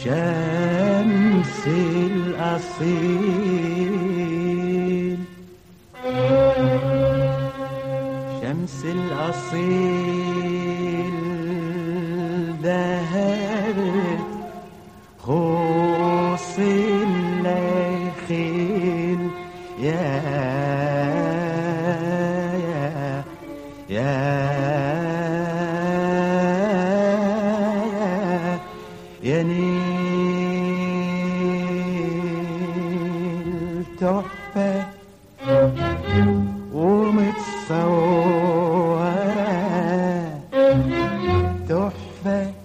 شمس الأصيل شمس الأصيل ذهبت خوص الليخيل يا يا يا يا نيل تحفة ومتصورة تحفة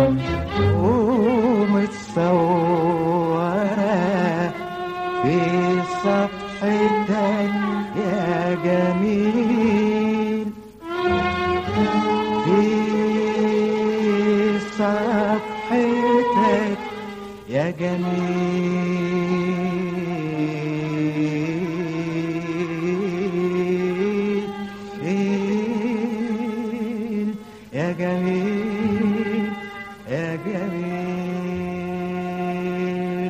ومتصورة في صفحتك يا جميل في صفحتك يا جميل يا جميل يا جميل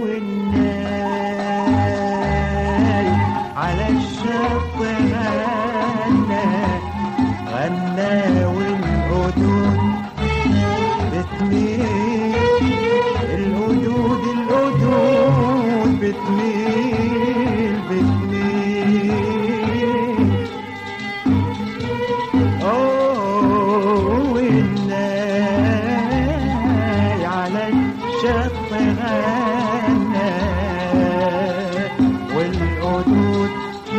والناي على الشط غنى غنى والقدود بتميل القدود القدود بتميل بتميل أوه والناي على الشط غنى والقدود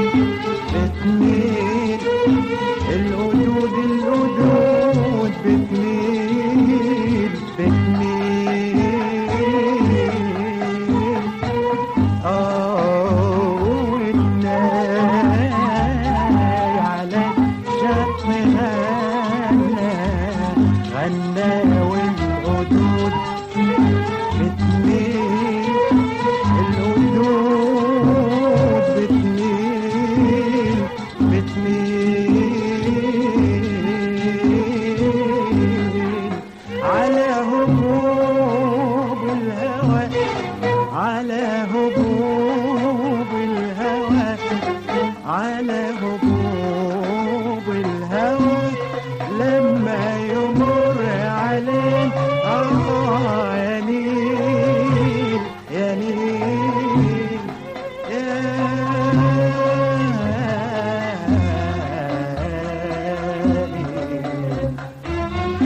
بتميل القدود القدود بتميل بتميل آه والناي على الشط غنى غنى والقدود بتميل القدود بتميل بتميل على هبوب الهوى على هبوب الهوى على هبوب الهوى لما يمر عليه آه يا نيل يا نيل يا نيل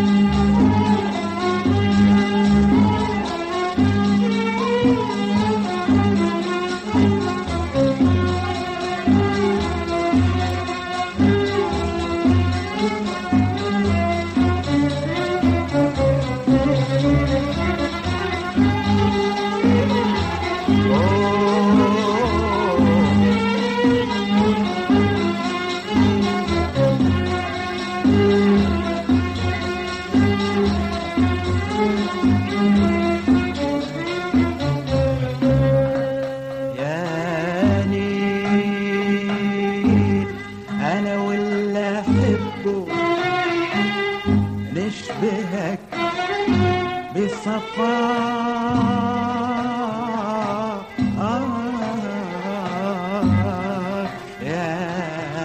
يا نيل انا واللي احبه نشبهك بصفاء آه يا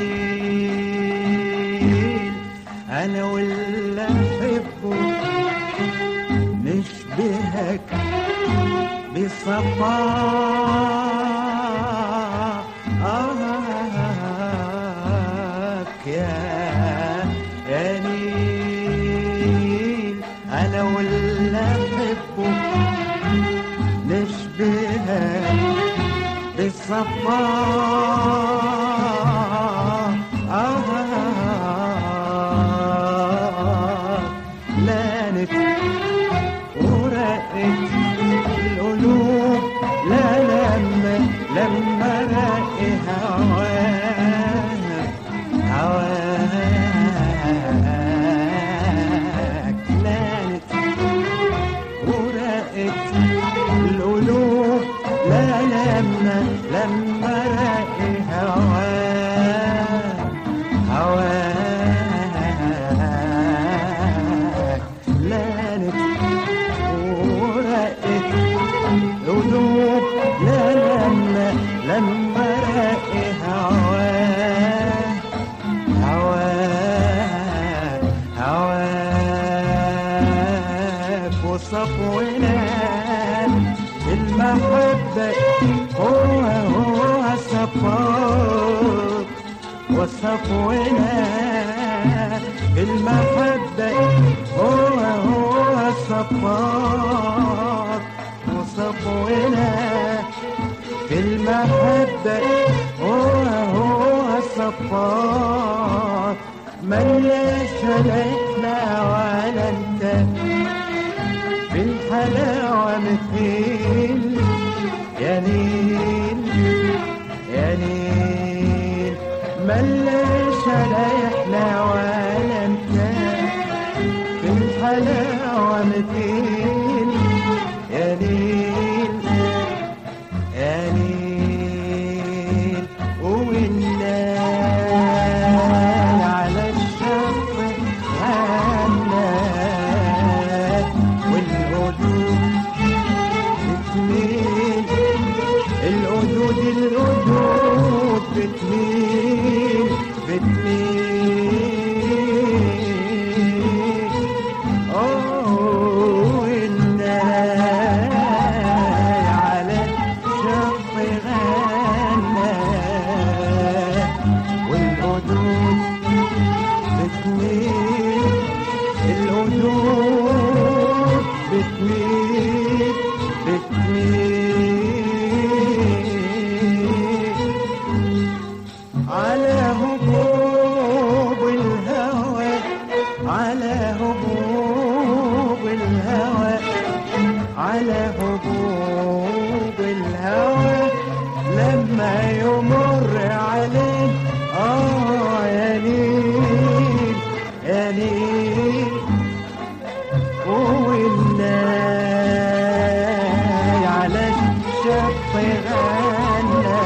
نيل انا واللي احبه نشبهك بصفاء آهك يا يا نيل أنا واللي أحبه نشبهك بصفاء آهك لانت ورقت القلوب لا لما لما رقي هواك هواك لانت ورقت القلوب لا لما لما رقي هواك هواك لانت وصفونا المحبة هو هو الصفار وصفونا المحبة هو هو الصفار وصفونا في المحبة هو هو الصفار من ليس ليحنا ولا انت في الحلاوة مثيل يا نيل يا نيل من ليس ليحنا ولا انت في الحلاوة مثيل يا نيل يا نيل والنار على الشط غنى والقدود بتميل القدود القدود بتميل بتميل أوه النار على الشط غنى والقدود بتميل القدود بتميل بتميل على هبوب الهوى على هبوب الهوى على هبوب الهوى لما يمر عليه اه يا نيل يا نيل والناي على الشط غنى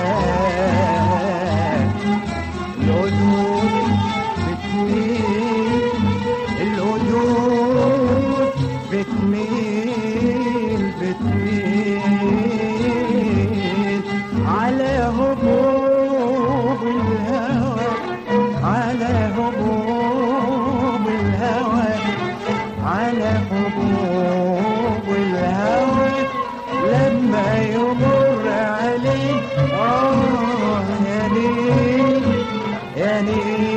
القدود بتميل القدود بتميل بتميل على هبوب الهوى على هبوب الهوى على هبوب الهوى لما يمر عليه آه يا نيل يا نيل